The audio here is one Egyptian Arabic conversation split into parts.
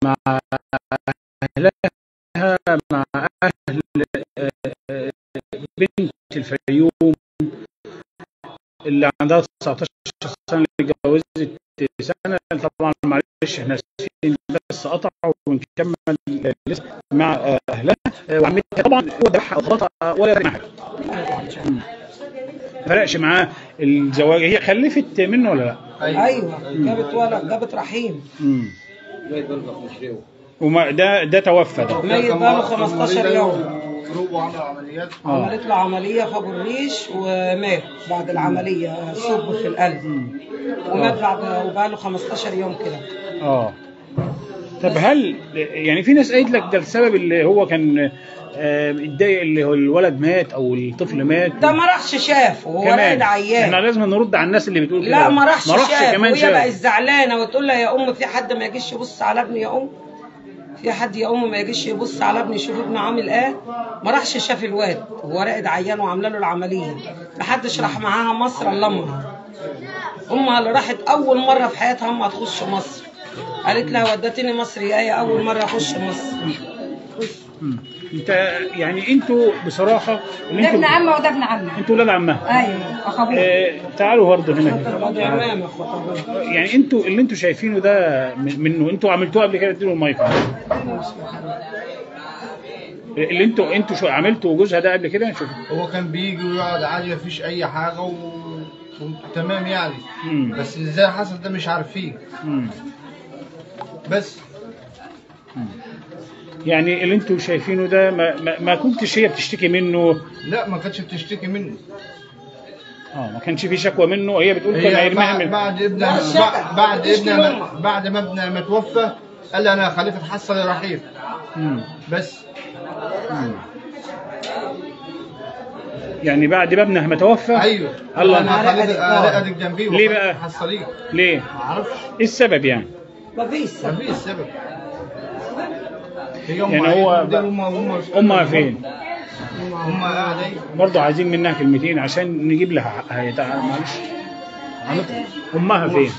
مع اهلها مع اهل آه، آه، بنت الفيوم اللي عندها 19 سنه اللي اتجوزت سنه طبعا معلش احنا اسفين بس قطع ونكمل لسه مع آه، اهلها آه، وعمتها طبعا هو ذبحها او خبطها ولا فرق معاها مم. فرقش معاه الزواج هي خلفت منه ولا لا؟ ايوه جابت ولد جابت رحيم مم. وما ده ده توفى ده ميت بقاله 15 يوم روبوا عملوا عمليات اه عملت له عمليه في ابو الريش ومات بعد العمليه صب في القلب ومات بعد وبقاله 15 يوم كده اه طب هل يعني في ناس قالت لك ده السبب اللي هو كان آه، اتضايق اللي هو الولد مات او الطفل مات ده ما راحش شافه هو كمان راقد عيان احنا لازم نرد على الناس اللي بتقول كده لا ما راحش ما راحش شاف كمان وهي بقت شاف زعلانه وتقول لها يا ام في حد ما يجيش يبص على ابني يا ام في حد يا ام ما يجيش يبص على ابني يشوف ابنه عامل ايه ما راحش شاف الواد هو راقد عيان وعامله له العمليه ما حدش راح معاها مصر الا امها امها اللي راحت اول مره في حياتها امها تخش مصر قالت لها ودتني مصر يا ايه اول مره اخش مصر مم. انت يعني انتوا بصراحه اللي ده ابن انتوا عمه وده ابن عمه انتوا ولاد عمها ايوه اخ ابوه آه تعالوا برضه هنا كده. واد عمام يا اخوات يعني انتوا اللي انتوا شايفينه ده من- منه انتوا عملتوه قبل كده اديله المايك اللي انتوا انتوا شو عملتوا جوزها ده قبل كده شوف هو كان بيجي ويقعد عادي مفيش اي حاجه و... وتمام يعني مم. بس ازاي حصل ده مش عارفين مم. بس يعني اللي انتوا شايفينه ده ما, ما, ما كنتش هي بتشتكي منه لا ما كانتش بتشتكي منه اه ما كانش في شكوى منه هي بتقول كان هي هيرميها بعد, من بعد ابنها لا، الشقة. بعد, بعد بتشتكي ابنها منه. بعد ما ابنها ما توفى قال لي انا خليفه حصل يا رحيم مم. بس مم. يعني بعد ما ابنها ما توفى ايوه الله. انا خليفه رقدك. رقدك جنبيه ليه بقى؟ حصليه ليه؟ ما اعرفش ايه السبب يعني؟ ما فيش ما فيش سبب هي يعني أمها هو عايزة بقى- هم هم امها فين؟ هم قاعده أهي. برضه عايزين منها كلمتين عشان نجيب لها حقها يا تعالى معلش عملت- امها فين؟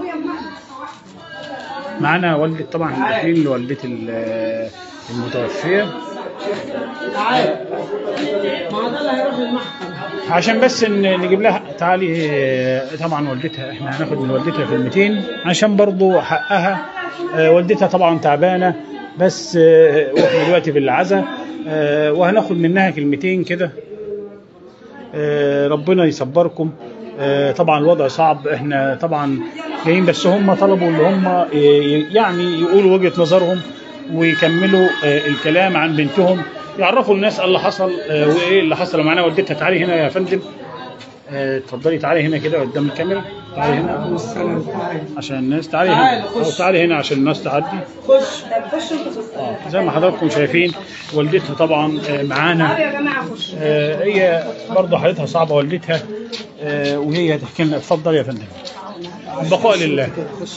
معانا والدة طبعا احنا داخلين لوالدة ال- المتوفية تعال ما ده اللي هيروح المحكمه عشان بس ان نجيب لها تعالي آه، طبعا والدتها احنا هناخد من والدتها كلمتين عشان برضو حقها آه، والدتها طبعا تعبانه بس آه، واحنا دلوقتي في العزاء آه، وهناخد منها كلمتين كده آه، ربنا يصبركم آه، طبعا الوضع صعب احنا طبعا جايين بس هم طلبوا اللي هم آه، يعني يقولوا وجهة نظرهم ويكملوا آه، الكلام عن بنتهم يعرفوا الناس اللي حصل آه، وايه اللي حصل معانا والدتها تعالي هنا يا فندم آه، اتفضلي تعالي هنا كده قدام الكاميرا تعالي هنا السلام تعال عشان الناس تعالي تعالي، هنا خش. أو تعالي هنا عشان الناس تعدي خش آه، زي ما حضراتكم شايفين والدتها طبعا آه، معانا يا جماعه خش آه، هي برضه حالتها صعبه والدتها آه، وهي تحكي لنا اتفضل يا فندم البقاء لله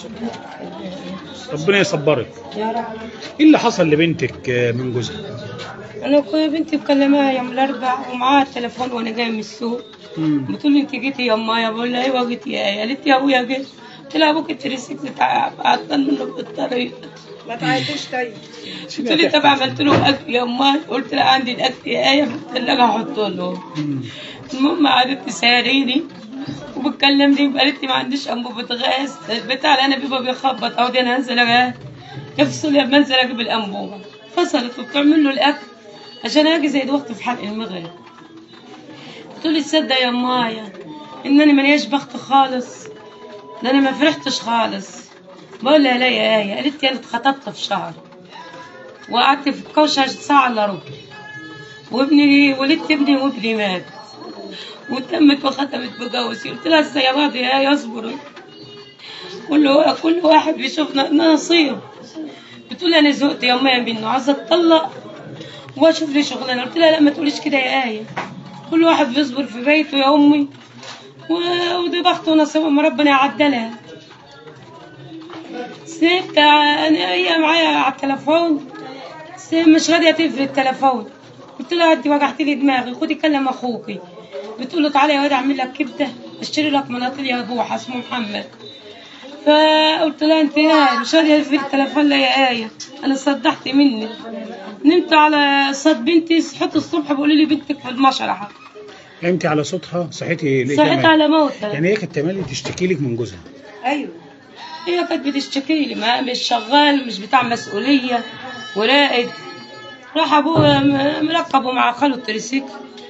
ربنا يصبرك يا رب ايه اللي حصل لبنتك آه، من جوزها انا كنت بنتي مكلماها يوم الاربع ومعاها التليفون وانا جاي من السوق مم. بتقول لي انت جيتي يا امايا بقول لها ايوه جيت يا ايه قالت لي يا ابويا جيت قلت لها ابوك التريسيكل تعب عطل منه بالطريق ما تعيطيش طيب قلت لي طب عملت له اكل يا اماي قلت لها عندي الاكل يا ايه في الثلاجه احطه له مم. المهم قعدت تساريني وبتكلمني قالت لي ما عنديش انبوبه غاز بتاع انا بيبقى بيخبط اهو دي انا هنزل اجي افصل يا بنزل اجيب الانبوبه فصلت وبتعمل له الاكل عشان اجي زي وقت في حلق المغرب قلت لي تصدق يا مايا انني ملياش بخت خالص ده انا ما فرحتش خالص بقول لها لا يا ايه قالت لي انا اتخطبت في شهر وقعدت في الكوشه ساعه الا ربع وابني ولدت ابني وابني مات وتمت وختمت بجوزي قلت لها ازاي يا بعض يا ايه اصبري كل كل واحد بيشوف ن- نصيب بتقول لي انا زهقت يوميا منه عايزه اتطلق واشوف لي شغلانه قلت لها لا ما تقوليش كده يا ايه كل واحد بيصبر في بيته يا امي و- ودي بخت ونصيب ما ربنا يعدلها سنت انا هي معايا على التليفون بس مش راضيه تقفل التليفون قلت لها انت وجعتي لي دماغي خدي كلم اخوكي بتقول له تعالى يا واد اعمل لك كبده اشتري لك مناطيل يا ابوح اسمه محمد فقلت لها انت ايه مش راضيه في التليفون لا يا ايه انا صدحت مني نمت على صوت بنتي صحيت الصبح بيقولوا لي بنتك في المشرحه انت على صوتها صحيتي ليه صحيت كمان؟ على موتها يعني هي كانت تملي تشتكي لك من جوزها ايوه هي كانت بتشتكي لي ما مش شغال مش بتاع مسؤوليه ورائد راح ابوه م- مركبه مع خاله التريسيكل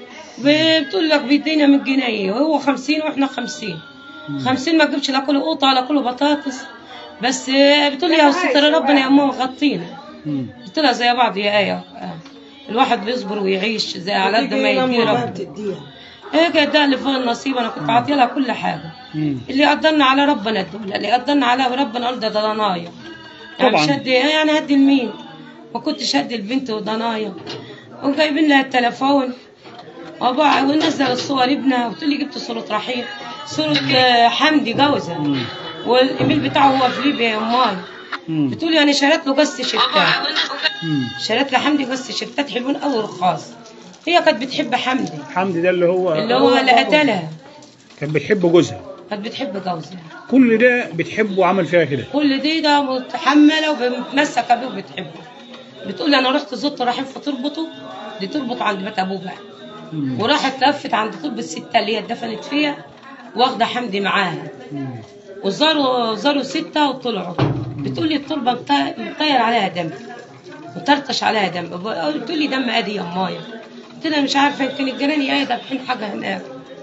بتقول لك بيدينا 100 جنيه وهو 50 واحنا 50 50 ما تجيبش لا كله قوطه ولا كله بطاطس بس آه، بتقول لي يا ستر ربنا يا ماما غطينا مم. قلت لها زي بعض يا ايه آه. الواحد بيصبر ويعيش زي على قد ما يدي رب بتديها هي كانت ده اللي فوق النصيب انا كنت عاطيه لها كل حاجه مم. اللي قدرنا على ربنا ادونا اللي قدرنا على ربنا قال ده ضنايا يعني طبعاً. مش هدي يعني هدي لمين ما كنتش هدي البنت وضنايا وجايبين لها التليفون وبقى ونزل الصور ابنها قلت لي جبت صورة رحيل صورة آه، حمدي جوزها مم. والايميل بتاعه هو في ليبيا يا امال مم. بتقول لي انا شريت له قص شفتات مم. شريت لحمدي قص شفتات حلوين قوي رخاص هي كانت بتحب حمدي حمدي ده اللي هو اللي هو اللي قتلها كانت بتحب جوزها كانت بتحب جوزها كل ده بتحبه وعمل فيها كده كل دي ده متحمله ومتمسكه بيه وبتحبه بتقول لي انا رحت زرت رايحين فتربطه دي تربط عند بيت ابوه بقى مم. وراحت لفت عند طب الستة اللي هي اتدفنت فيها واخدة حمدي معاها مم. وزاروا زاروا ستة وطلعوا بتقول لي التربة مط- مطير عليها دم وطرطش عليها دم قلت لي دم ادي يا مايا قلت لها مش عارفة يمكن الجيران يا دابحين حاجة هناك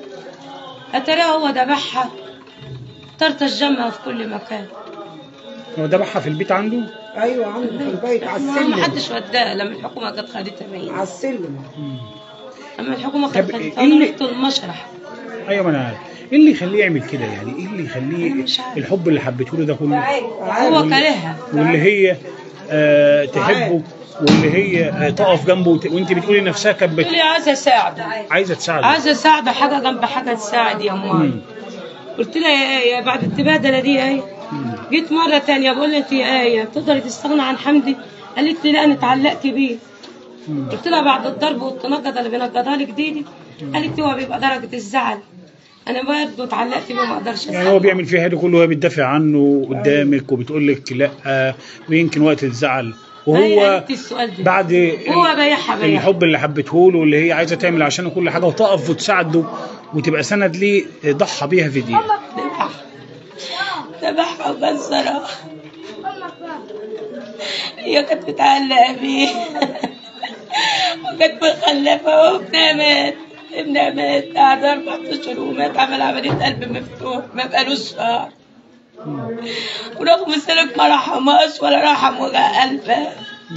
اتراه هو ذبحها طرطش دمها في كل مكان هو ذبحها في البيت عنده ايوه عنده في البيت على ما السلم حدش وداها لما الحكومة جت خدتها بعيد على السلم مم. لما الحكومة طب خدت إيه خدتها انا اللي- رحت المشرح ايوه ما انا عارف ايه اللي يخليه يعمل كده يعني ايه اللي يخليه أنا مش عارف. الحب اللي حبيته له ده كله هو كارهها واللي هي آه تحبه واللي هي آه تقف جنبه وت- وانت بتقولي نفسها كانت قلت بت- لي عايزة اساعده عايزه تساعده عايزه اساعده حاجه جنب حاجه تساعد يا مم. امي قلت لها يا ايه بعد التبادله دي ايه مم. جيت مره تانية بقول لها انت يا ايه تقدري تستغنى عن حمدي قالت لي لا انا اتعلقت بيه مم. قلت لها بعد الضرب والتنقض اللي بينقضها لك دي, دي قالت لي هو بيبقى درجه الزعل انا برضه اتعلقت بيه ما اقدرش يعني هو أستغنى. بيعمل فيها ده كله وهي بتدافع عنه قدامك وبتقول لك لا ويمكن وقت الزعل هي وهو قالت لي السؤال ده بعد هو بيحها بيحها الحب اللي حبته له واللي هي عايزه تعمل عشانه كل حاجه وتقف وتساعده وتبقى سند ليه ضحى بيها في دقيقه ذبحها ذبحها وكسرها هي كانت متعلقة بيه وكانت مخلفة وابنها مات ابنها مات قعد أربع أشهر ومات عمل عملية قلب مفتوح ما بقالوش شهر ورغم ذلك ما رحمهاش ولا رحم وجع قلبها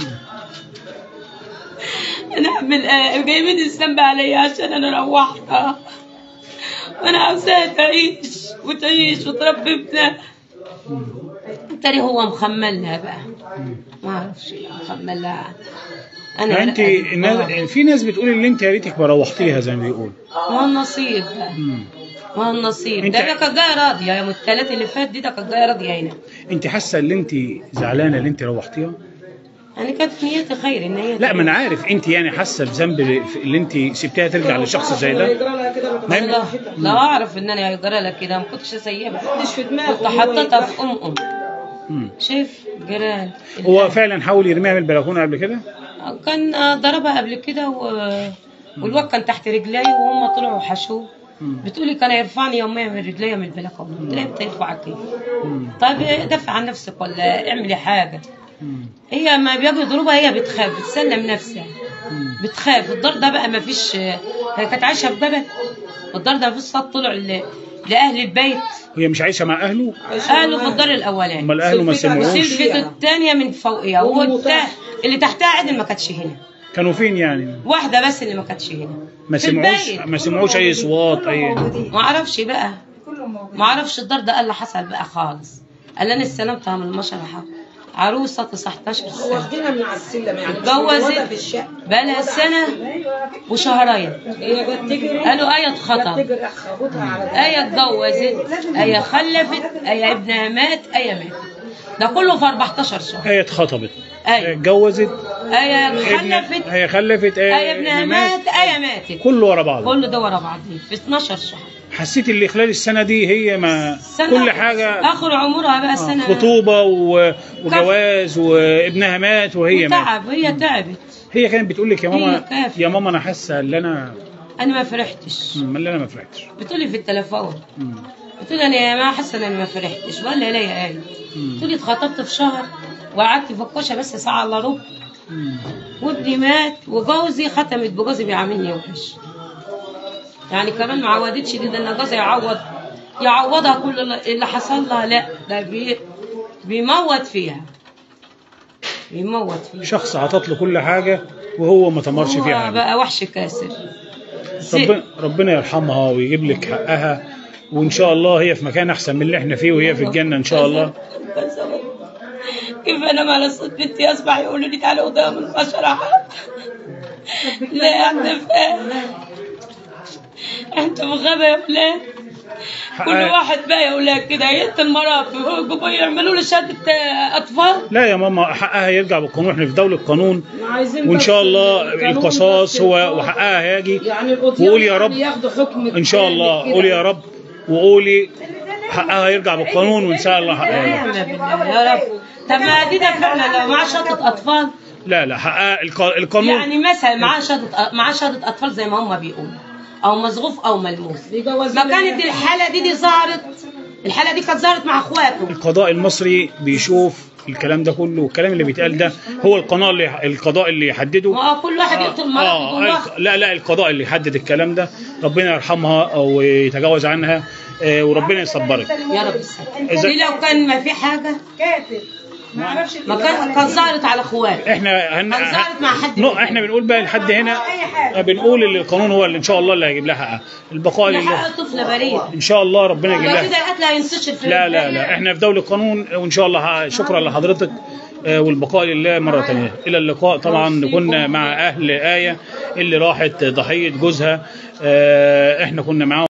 أنا أعمل إيه جايبين الذنب عليا عشان أنا روحتها وانا عاوزاها تعيش وتعيش وتربي ابنها تاني هو مخمل لها بقى ما اعرفش مخمل لها انا يعني انت آه. الناس في ناس بتقول ان انت يا ريتك ما روحتيها زي ما بيقول ما هو النصيب بقى مم. ما هو النصيب انت- ده ده كانت جايه راضيه يوم الثلاث اللي فات دي ده كانت جايه راضيه هنا انت حاسه ان انت زعلانه ان انت روحتيها يعني كانت نيتي خير ان هي لا ما انا عارف انت يعني حاسه بذنب في اللي انت سبتيها ترجع لشخص زي ده لا لا, لا اعرف ان انا هيجرى لك كده ما كنتش اسيبها كنت حطيتها في ام ام مم. شايف جيران هو فعلا حاول يرميها من البلكونه قبل كده كان ضربها قبل كده و... والواد كان تحت رجلي وهم طلعوا حشوه مم. بتقولي كان يرفعني يوميا من رجلي من البلكونه قلت لها انت يرفعك ايه؟ مم. طيب دافع عن نفسك ولا اعملي حاجه مم. هي ما بيجي يضربها هي بتخاف بتسلم نفسها مم. بتخاف الدار ده بقى ما فيش هي كانت عايشه في جبل والدار ده ما فيش صوت طلع ل... لاهل البيت هي مش عايشه مع اهله اهله في الدار الاولاني امال اهله ما سمعوش وسلفته الثانيه من فوقها والتا... اللي تحتها عدل ما كانتش هنا كانوا فين يعني واحده بس اللي ما كانتش هنا ما في سمعوش البيت. ما سمعوش اي اصوات اي ما اعرفش بقى ما اعرفش الدار ده قال اللي حصل بقى خالص قال انا استلمتها من المشرحه عروسه 19 سنه واخدينها من على السلم يعني اتجوزت. مش في الشقه بقى لها سنه وشهرين هي جت تجري قالوا ايه جت اتخطب تجري اخبطها على ايه اتجوزت ايه خلفت ايه ابنها مات ايه مات ده كله في 14 شهر هي اتخطبت ايوه اتجوزت ايه ابن- خلفت هي خلفت ايه ابنها مات ايه ماتت كله ورا بعض كله ده ورا بعضيه في 12 شهر حسيت اللي خلال السنه دي هي ما سنة كل حاجه اخر عمرها بقى سنه خطوبه و- وجواز وابنها مات وهي مات تعب هي تعبت هي كانت بتقول لك يا ماما هي كافية. يا ماما انا حاسه ان انا انا ما فرحتش مم، اللي انا ما فرحتش بتقولي في التليفون مم. قلت لها انا ما حاسه ان انا ما فرحتش ولا ليا ايه قلت لي اتخطبت في شهر وقعدت في الكوشه بس ساعه الا ربع مم. وابني مات وجوزي ختمت بجوزي بيعاملني وحش يعني كمان ما عودتش دي ده ان جوزي يعوض يعوضها كل اللي حصل لها لا ده بي بيموت فيها بيموت فيها شخص عطت له كل حاجه وهو ما تمرش هو فيها حاجه بقى وحش كاسر زي- ربنا ربنا يرحمها ويجيب لك حقها وان شاء الله هي في مكان احسن من اللي احنا فيه وهي في الجنه ان شاء الله كيف انا على صوت بنتي اسمع يقولوا لي تعالي قدام المشرحة لا احنا في انتوا في غابة يا ولاد كل حقها- واحد بقى يا ولاد كده يقتل المرأة يجيبوا يعملوا له شهادة اطفال لا يا ماما حقها يرجع بالقانون احنا في دوله قانون عايزين وان بس شاء الله القانون القصاص بس هو القانون. وحقها هيجي يعني القضيان وقول يا رب ياخدوا حكم ان شاء الله كامل قولي كده. يا رب وقولي حقها يرجع بالقانون وان شاء الله حقها يرجع. نعم بالله يا رب طب ما دي ده فعلا لو معاه شهادة اطفال لا لا حقها الق- القانون يعني مثلا معاه شهادة معاه شهادة اطفال زي ما هم بيقولوا او مظروف او ملموس بيجوزوا ما كانت الحالة دي دي ظهرت الحالة دي كانت ظهرت مع اخواته القضاء المصري بيشوف الكلام ده كله والكلام اللي بيتقال ده هو القضاء اللي القضاء اللي يحدده ما هو كل واحد يقتل مرأة آه جواه الق- لا لا القضاء اللي يحدد الكلام ده ربنا يرحمها او يتجاوز عنها آه، وربنا يصبرك يا رب السلام إذا- دي لو كان ما في حاجة كاتب ما اعرفش ما كان كان ظهرت على اخواته احنا هن... كان ظهرت مع حد نو من احنا بنقول بقى لحد هنا بنقول ان القانون هو اللي ان شاء الله اللي هيجيب لها حقها البقاء لله حق طفلة بريء ان شاء الله ربنا يجيب لو لها كده القتل هينتشر في لا لا لا احنا في دولة قانون وان شاء الله ه- شكرا لحضرتك آه، والبقاء لله مرة تانية إلى اللقاء طبعا كنا مع أهل آية اللي راحت ضحية جوزها آه، احنا كنا معاهم